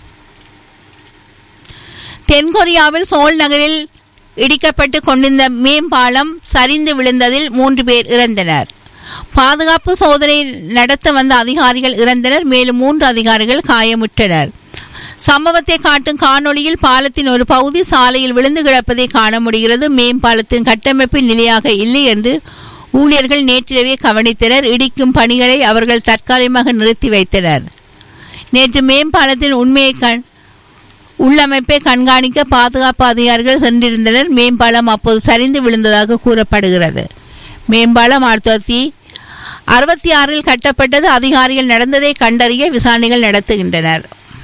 தென்கொரியாவில் சோல் நகரில் இடிக்கப்பட்டு கொண்டிருந்த மேம்பாலம் சரிந்து விழுந்ததில் மூன்று பேர் இறந்தனர் பாதுகாப்பு சோதனை நடத்த வந்த அதிகாரிகள் இறந்தனர் மேலும் மூன்று அதிகாரிகள் காயமுற்றனர் சம்பவத்தை காட்டும் காணொளியில் பாலத்தின் ஒரு பகுதி சாலையில் விழுந்து கிடப்பதை காண முடிகிறது மேம்பாலத்தின் கட்டமைப்பு நிலையாக இல்லை என்று ஊழியர்கள் நேற்றிரவே கவனித்தனர் இடிக்கும் பணிகளை அவர்கள் தற்காலிகமாக நிறுத்தி வைத்தனர் நேற்று மேம்பாலத்தின் உண்மையை கண் உள்ளமைப்பை கண்காணிக்க பாதுகாப்பு அதிகாரிகள் சென்றிருந்தனர் மேம்பாலம் அப்போது சரிந்து விழுந்ததாக கூறப்படுகிறது மேம்பாலம் ஆயிரத்தி தொள்ளாயிரத்தி அறுபத்தி ஆறில் கட்டப்பட்டது அதிகாரிகள் நடந்ததை கண்டறிய விசாரணைகள் நடத்துகின்றனர்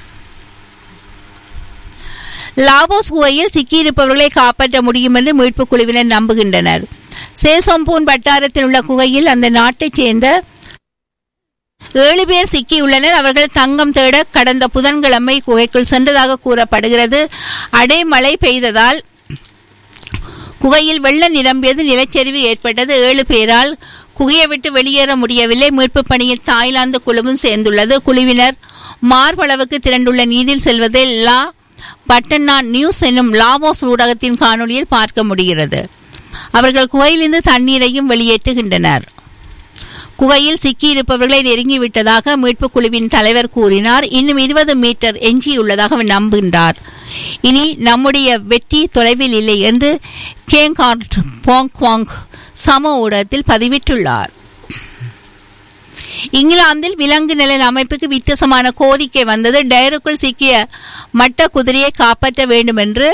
லாவோஸ் குகையில் சிக்கியிருப்பவர்களை காப்பாற்ற முடியும் என்று மீட்புக் குழுவினர் நம்புகின்றனர் சேசோம்பூன் வட்டாரத்தில் உள்ள குகையில் அந்த நாட்டைச் சேர்ந்த ஏழு பேர் சிக்கியுள்ளனர் அவர்கள் தங்கம் தேட கடந்த புதன்கிழமை குகைக்குள் சென்றதாக கூறப்படுகிறது அடைமழை பெய்ததால் குகையில் வெள்ளம் நிரம்பியது நிலச்சரிவு ஏற்பட்டது ஏழு பேரால் குகையை விட்டு வெளியேற முடியவில்லை மீட்பு பணியில் தாய்லாந்து குழுவும் சேர்ந்துள்ளது குழுவினர் மார்பளவுக்கு திரண்டுள்ள நீரில் செல்வதை லா பட்டன்னா நியூஸ் என்னும் லாவோஸ் ஊடகத்தின் காணொளியில் பார்க்க முடிகிறது அவர்கள் குகையிலிருந்து தண்ணீரையும் வெளியேற்றுகின்றனர் குகையில் சிக்கியிருப்பவர்களை நெருங்கிவிட்டதாக மீட்புக் குழுவின் தலைவர் கூறினார் இன்னும் இருபது மீட்டர் எஞ்சியுள்ளதாக அவர் நம்புகின்றார் இனி நம்முடைய வெற்றி தொலைவில் இல்லை என்று கேங்கார்ட் போங்க்வாங் சம ஊடகத்தில் பதிவிட்டுள்ளார் இங்கிலாந்தில் விலங்கு நலன் அமைப்புக்கு வித்தியாசமான கோரிக்கை வந்தது டயருக்குள் சிக்கிய மட்ட குதிரையை காப்பாற்ற வேண்டும் என்று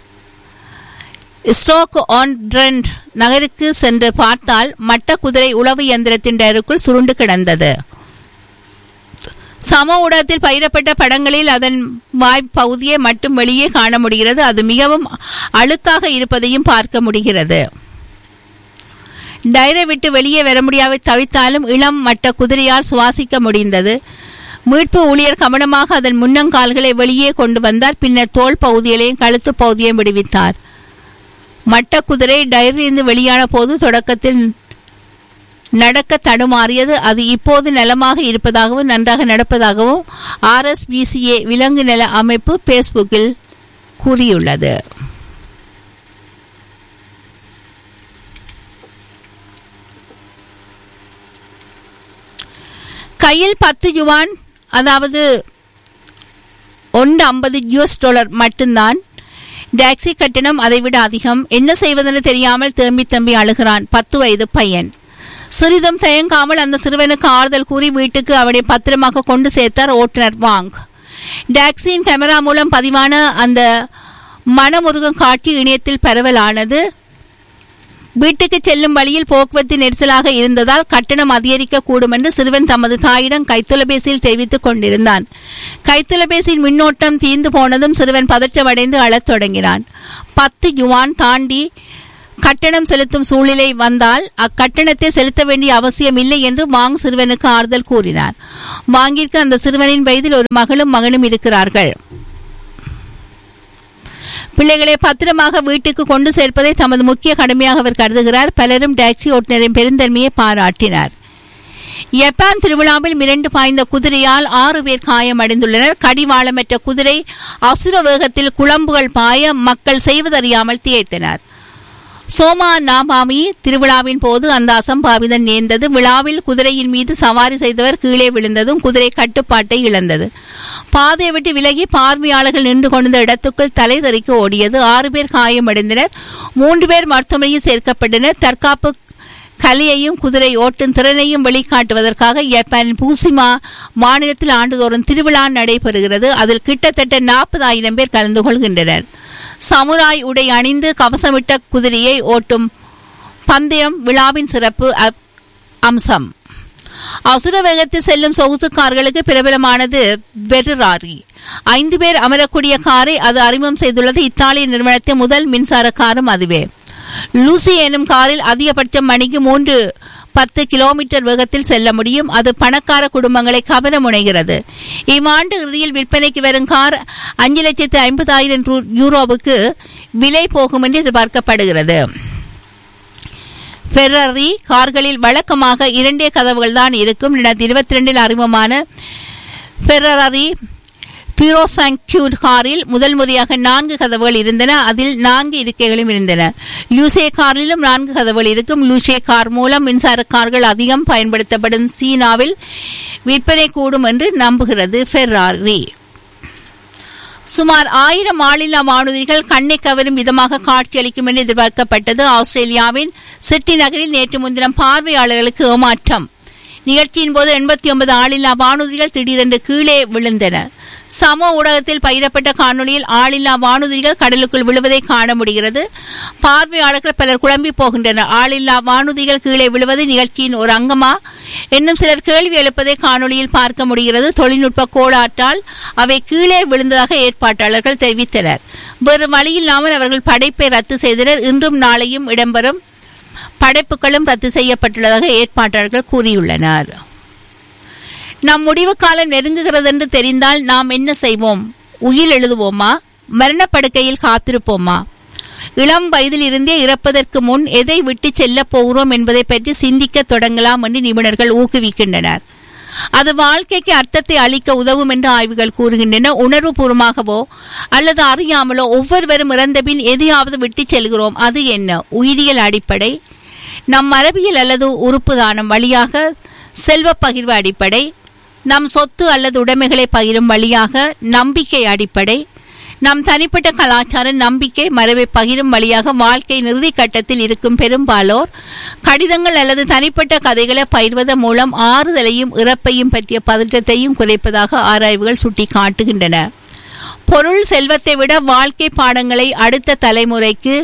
ஸ்டோக் ஆன் ட்ரெண்ட் நகருக்கு சென்று பார்த்தால் மட்ட குதிரை உளவு இயந்திரத்தின் டயருக்குள் சுருண்டு கிடந்தது சம ஊடகத்தில் பயிரப்பட்ட படங்களில் அதன் வாய் பகுதியை மட்டும் வெளியே காண முடிகிறது அது மிகவும் அழுக்காக இருப்பதையும் பார்க்க முடிகிறது டயரை விட்டு வெளியே வர முடியாவை தவித்தாலும் இளம் மட்ட குதிரையால் சுவாசிக்க முடிந்தது மீட்பு ஊழியர் கவனமாக அதன் முன்னங்கால்களை வெளியே கொண்டு வந்தார் பின்னர் தோல் பகுதிகளையும் கழுத்து பகுதியையும் விடுவித்தார் மட்ட குதிரை டயரிலிருந்து வெளியான போது தொடக்கத்தில் நடக்க தடுமாறியது அது இப்போது நலமாக இருப்பதாகவும் நன்றாக நடப்பதாகவும் ஆர்எஸ்பிசிஏ விலங்கு நல அமைப்பு பேஸ்புக்கில் கூறியுள்ளது கையில் பத்து யுவான் அதாவது ஒன்று ஐம்பது யூஎஸ் டாலர் மட்டும்தான் டாக்ஸி கட்டணம் அதைவிட அதிகம் என்ன செய்வதென்று தெரியாமல் தேம்பி தம்பி அழுகிறான் பத்து வயது பையன் சிறிதும் தயங்காமல் அந்த சிறுவனுக்கு ஆறுதல் கூறி வீட்டுக்கு அவனை பத்திரமாக கொண்டு சேர்த்தார் ஓட்டுநர் வாங் டாக்ஸியின் கேமரா மூலம் பதிவான அந்த மனமுருகம் காட்சி இணையத்தில் பரவலானது வீட்டுக்கு செல்லும் வழியில் போக்குவரத்து நெரிசலாக இருந்ததால் கட்டணம் அதிகரிக்க கூடும் என்று சிறுவன் தமது தாயிடம் கைத்தொலைபேசியில் தெரிவித்துக் கொண்டிருந்தான் கைத்தொலைபேசியின் மின்னோட்டம் தீர்ந்து போனதும் சிறுவன் பதற்றமடைந்து அழத் தொடங்கினான் பத்து யுவான் தாண்டி கட்டணம் செலுத்தும் சூழ்நிலை வந்தால் அக்கட்டணத்தை செலுத்த வேண்டிய அவசியம் இல்லை என்று வாங் சிறுவனுக்கு ஆறுதல் கூறினார் வாங்கிற்கு அந்த சிறுவனின் வயதில் ஒரு மகளும் மகனும் இருக்கிறார்கள் பிள்ளைகளை பத்திரமாக வீட்டுக்கு கொண்டு சேர்ப்பதை தமது முக்கிய கடமையாக அவர் கருதுகிறார் பலரும் டாக்ஸி ஓட்டுநரின் பெருந்தன்மையை பாராட்டினார் ஜப்பான் திருவிழாவில் மிரண்டு பாய்ந்த குதிரையால் ஆறு பேர் காயமடைந்துள்ளனர் கடிவாளமற்ற குதிரை அசுர வேகத்தில் குழம்புகள் பாய மக்கள் செய்வதறியாமல் திகைத்தனர் சோமா நாமாமி திருவிழாவின் போது அந்த அசம்பாவிதம் நேர்ந்தது விழாவில் குதிரையின் மீது சவாரி செய்தவர் கீழே விழுந்ததும் குதிரை கட்டுப்பாட்டை இழந்தது பாதையை விட்டு விலகி பார்வையாளர்கள் நின்று கொண்டிருந்த இடத்துக்குள் தலை தெறிக்க ஓடியது ஆறு பேர் காயமடைந்தனர் மூன்று பேர் மருத்துவமனையில் சேர்க்கப்பட்டனர் தற்காப்பு கலையையும் குதிரை ஓட்டும் திறனையும் வெளிக்காட்டுவதற்காக ஜப்பானின் பூசிமா மாநிலத்தில் ஆண்டுதோறும் திருவிழா நடைபெறுகிறது அதில் கிட்டத்தட்ட நாற்பதாயிரம் பேர் கலந்து கொள்கின்றனர் சமுராய் உடை அணிந்து கவசமிட்ட குதிரையை ஓட்டும் பந்தயம் விழாவின் சிறப்பு அ- அம்சம் அசுர வேகத்தில் செல்லும் சொகுசு கார்களுக்கு பிரபலமானது வெர்ராரி ஐந்து பேர் அமரக்கூடிய காரை அது அறிமுகம் செய்துள்ளது இத்தாலிய நிறுவனத்தின் முதல் மின்சார காரும் அதுவே லூசி எனும் காரில் அதிகபட்சம் மணிக்கு மூன்று பத்து கிலோமீட்டர் வேகத்தில் செல்ல முடியும் அது பணக்கார குடும்பங்களை கவர முனைகிறது இவ்வாண்டு இறுதியில் விற்பனைக்கு வரும் கார் அஞ்சு லட்சத்து ஐம்பதாயிரம் ரூ- யூரோவுக்கு விலை போகும் என்று எதிர்பார்க்கப்படுகிறது ஃபெரரி கார்களில் வழக்கமாக இரண்டே கதவுகள் தான் இருக்கும் இரண்டாயிரத்தி இருபத்தி ரெண்டில் அறிமுகமான ஃபெரரி பியூரோசாங்க்யூட் காரில் முதல் முறையாக நான்கு கதவுகள் இருந்தன அதில் நான்கு இருக்கைகளும் இருந்தன லூசே காரிலும் நான்கு கதவுகள் இருக்கும் லூசே கார் மூலம் மின்சார கார்கள் அதிகம் பயன்படுத்தப்படும் சீனாவில் விற்பனை கூடும் என்று நம்புகிறது ஃபெராரி சுமார் ஆயிரம் ஆளில்லா வானூர்திகள் கண்ணை கவரும் விதமாக காட்சியளிக்கும் என்று எதிர்பார்க்கப்பட்டது ஆஸ்திரேலியாவின் சிட்டி நகரில் நேற்று முன்தினம் பார்வையாளர்களுக்கு ஏமாற்றம் நிகழ்ச்சியின் போது எண்பத்தி ஒன்பது ஆளில்லா வானூர்திகள் திடீரென்று கீழே விழுந்தன சம ஊடகத்தில் பயிரப்பட்ட காணொளியில் ஆளில்லா வானூர்திகள் கடலுக்குள் விழுவதை காண முடிகிறது பார்வையாளர்கள் பலர் குழம்பி போகின்றனர் ஆளில்லா வானூர்திகள் கீழே விழுவது நிகழ்ச்சியின் ஒரு அங்கமா இன்னும் சிலர் கேள்வி எழுப்பதை காணொளியில் பார்க்க முடிகிறது தொழில்நுட்ப கோளாற்றால் அவை கீழே விழுந்ததாக ஏற்பாட்டாளர்கள் தெரிவித்தனர் வேறு வழியில்லாமல் அவர்கள் படைப்பை ரத்து செய்தனர் இன்றும் நாளையும் இடம்பெறும் படைப்புகளும் ரத்து செய்யப்பட்டுள்ளதாக ஏற்பாட்டாளர்கள் கூறியுள்ளனர் நம் முடிவு காலம் நெருங்குகிறது என்று தெரிந்தால் நாம் என்ன செய்வோம் உயில் எழுதுவோமா மரணப்படுக்கையில் காத்திருப்போமா இளம் வயதில் இருந்தே இறப்பதற்கு முன் எதை விட்டு செல்லப் போகிறோம் என்பதை பற்றி சிந்திக்க தொடங்கலாம் என்று நிபுணர்கள் ஊக்குவிக்கின்றனர் அது வாழ்க்கைக்கு அர்த்தத்தை அளிக்க உதவும் என்று ஆய்வுகள் கூறுகின்றன உணர்வுபூர்வமாகவோ அல்லது அறியாமலோ ஒவ்வொருவரும் இறந்தபின் எதையாவது விட்டு செல்கிறோம் அது என்ன உயிரியல் அடிப்படை நம் மரபியல் அல்லது உறுப்பு தானம் வழியாக செல்வ பகிர்வு அடிப்படை நம் சொத்து அல்லது உடைமைகளை பகிரும் வழியாக நம்பிக்கை அடிப்படை நம் தனிப்பட்ட கலாச்சார நம்பிக்கை மரபை பகிரும் வழியாக வாழ்க்கை இறுதி கட்டத்தில் இருக்கும் பெரும்பாலோர் கடிதங்கள் அல்லது தனிப்பட்ட கதைகளை பகிர்வதன் மூலம் ஆறுதலையும் இறப்பையும் பற்றிய பதற்றத்தையும் குறைப்பதாக ஆராய்வுகள் சுட்டிக்காட்டுகின்றன பொருள் செல்வத்தை விட வாழ்க்கை பாடங்களை அடுத்த தலைமுறைக்கு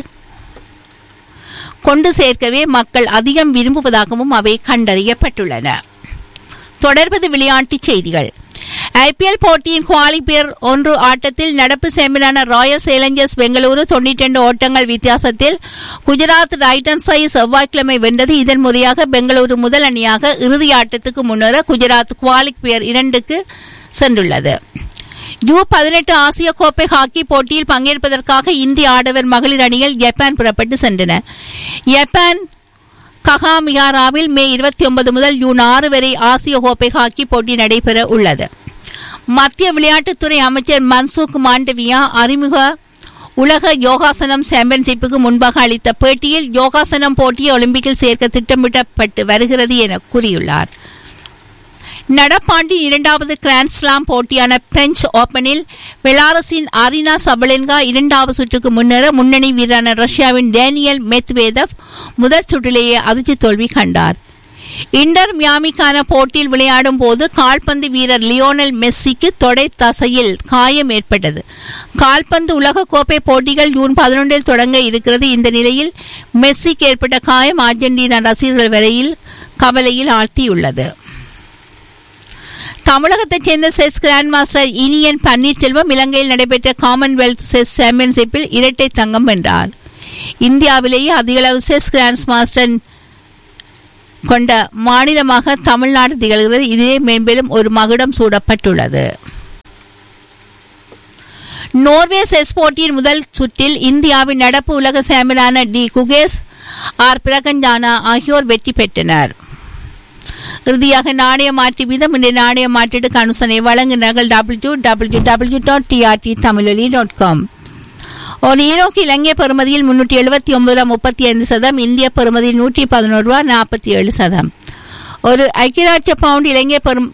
கொண்டு சேர்க்கவே மக்கள் அதிகம் விரும்புவதாகவும் அவை கண்டறியப்பட்டுள்ளன தொடர்வது விளையாட்டுச் செய்திகள் ஐபிஎல் போட்டியின் குவாலிபியர் ஒன்று ஆட்டத்தில் நடப்பு சாம்பியனான ராயல் சேலஞ்சர்ஸ் பெங்களூரு தொண்ணூற்றி ரெண்டு ஓட்டங்கள் வித்தியாசத்தில் குஜராத் ரைட்டன்ஸை செவ்வாய்க்கிழமை வென்றது இதன் முறையாக பெங்களூரு முதல் அணியாக இறுதி ஆட்டத்துக்கு முன்னேற குஜராத் குவாலிபியர் இரண்டுக்கு சென்றுள்ளது ஜூ பதினெட்டு ஆசிய கோப்பை ஹாக்கி போட்டியில் பங்கேற்பதற்காக இந்திய ஆடவர் மகளிர் அணிகள் ஜப்பான் புறப்பட்டு சென்றன ஜப்பான் ககாமியாராவில் மே இருபத்தி ஒன்பது முதல் ஜூன் ஆறு வரை ஆசிய கோப்பை ஹாக்கி போட்டி நடைபெற உள்ளது மத்திய விளையாட்டுத்துறை அமைச்சர் மன்சுக் மாண்டவியா அறிமுக உலக யோகாசனம் சாம்பியன்ஷிப்புக்கு முன்பாக அளித்த பேட்டியில் யோகாசனம் போட்டியை ஒலிம்பிக்கில் சேர்க்க திட்டமிடப்பட்டு வருகிறது என கூறியுள்ளார் நடப்பாண்டின் இரண்டாவது கிராண்ட் ஸ்லாம் போட்டியான பிரெஞ்சு ஓபனில் பெலாரஸின் அரினா சபலென்கா இரண்டாவது சுற்றுக்கு முன்னேற முன்னணி வீரரான ரஷ்யாவின் டேனியல் மெத்வேதவ் முதல் சுற்றிலேயே அதிர்ச்சி தோல்வி கண்டார் இன்டர் மியாமிக்கான போட்டியில் விளையாடும் போது கால்பந்து வீரர் லியோனல் மெஸ்ஸிக்கு தொடை தசையில் காயம் ஏற்பட்டது கால்பந்து உலகக்கோப்பை போட்டிகள் ஜூன் பதினொன்றில் தொடங்க இருக்கிறது இந்த நிலையில் மெஸ்ஸிக்கு ஏற்பட்ட காயம் அர்ஜென்டினா ரசிகர்கள் வரையில் கவலையில் ஆழ்த்தியுள்ளது தமிழகத்தைச் சேர்ந்த chess grand master Iniyan Panneerselvam இலங்கையில் நடைபெற்ற காமன்வெல்த் செஸ் சாம்பியன்ஷிப்பில் இரட்டை தங்கம் வென்றார் இந்தியாவிலேயே அதிகளவு செஸ் கிராண்ட் மாஸ்டர் கொண்ட மாநிலமாக தமிழ்நாடு திகழ்கிறது இதிலே மேம்பெரும் ஒரு மகுடம் சூடப்பட்டுள்ளது நோர்வே செஸ் போட்டியின் முதல் சுற்றில் இந்தியாவின் நடப்பு உலக சாம்பியனான டி குகேஸ் ஆர் பிரகஞ்சானா ஆகியோர் வெற்றி பெற்றனர் இறுதியாக நாணய மாற்று வீதம் இந்த நாணய மாற்றீடு அனுசனை வழங்குகிறார்கள் W W W dot TRT Tamiloli dot com ஒரு ஈரோக்கு இலங்கை பெறுமதியில் முன்னூற்றி எழுபத்தி ஒன்பது ரூபா முப்பத்தி ஐந்து சதம் இந்திய பெறுமதியில் நூற்றி பதினோரு ரூபா நாற்பத்தி ஏழு சதம் ஒரு ஐக்கியராட்ச பவுண்ட் இலங்கை பெறும்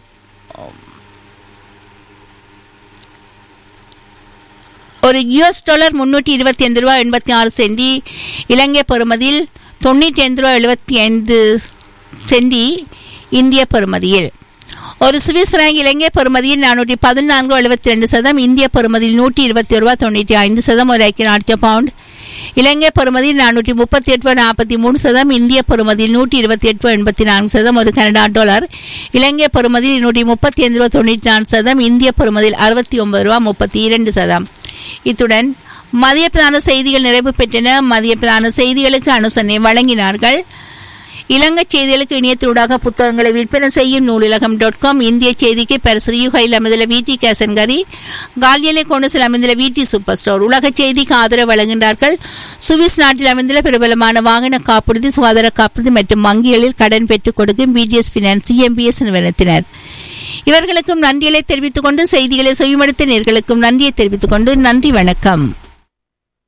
ஒரு யுஎஸ் டாலர் முன்னூற்றி இருபத்தி ஐந்து ரூபா எண்பத்தி ஆறு சென்டி இலங்கை பெறுமதியில் தொண்ணூற்றி ஐந்து ரூபா எழுபத்தி ஐந்து சென்டி இந்திய பெறுமதியில் ஒரு சுவிஸ் ரேங்க் இலங்கை பெறுமதியில் நானூற்றி பதினான்கு எழுபத்தி ரெண்டு சதம் இந்திய பெறுமதியில் நூற்றி இருபத்தி ஒரு ரூபா தொண்ணூற்றி ஐந்து சதம் ஒரு ஐக்கிய நாட்டிய பவுண்ட் இலங்கை பெறுமதியில் நானூற்றி முப்பத்தி எட்டு ரூபா நாற்பத்தி மூணு சதம் இந்திய பெறுமதியில் நூற்றி இருபத்தி எட்டு ரூபா எண்பத்தி நான்கு சதம் ஒரு கனடா டாலர் இலங்கை பெறுமதியில் நூற்றி முப்பத்தி ஐந்து ரூபா தொண்ணூற்றி நான்கு சதம் இந்திய பெறுமதியில் அறுபத்தி ஒன்பது ரூபா முப்பத்தி இரண்டு சதம் இத்துடன் மதிய பிரதான செய்திகள் நிறைவு பெற்றன மதிய பிரதான செய்திகளுக்கு அனுசரணை வழங்கினார்கள் இலங்கை செய்திகளுக்கு இணையத்தூடாக புத்தகங்களை விற்பனை செய்யும் நூலிலகம் டாட் காம் இந்திய செய்திக்கு பெருசிறியுகையில் அமைந்துள்ள விடி கேசன்கரி காலியலை கொண்டு சில அமைந்துள்ள விடி சூப்பர் ஸ்டோர் உலக செய்திக்கு ஆதரவு வழங்குகின்றார்கள் சுவிஸ் நாட்டில் அமைந்துள்ள பிரபலமான வாகன காப்புறுதி சுகாதார காப்புறுதி மற்றும் வங்கிகளில் கடன் பெற்றுக் கொடுக்கும் பிடிஎஸ் பினான்ஸ் சிஎம்பிஎஸ் நிறுவனத்தினர் இவர்களுக்கும் நன்றிகளை தெரிவித்துக் கொண்டு செய்திகளை செவிமடுத்த நேர்களுக்கும் நன்றியை தெரிவித்துக் கொண்டு நன்றி வணக்கம்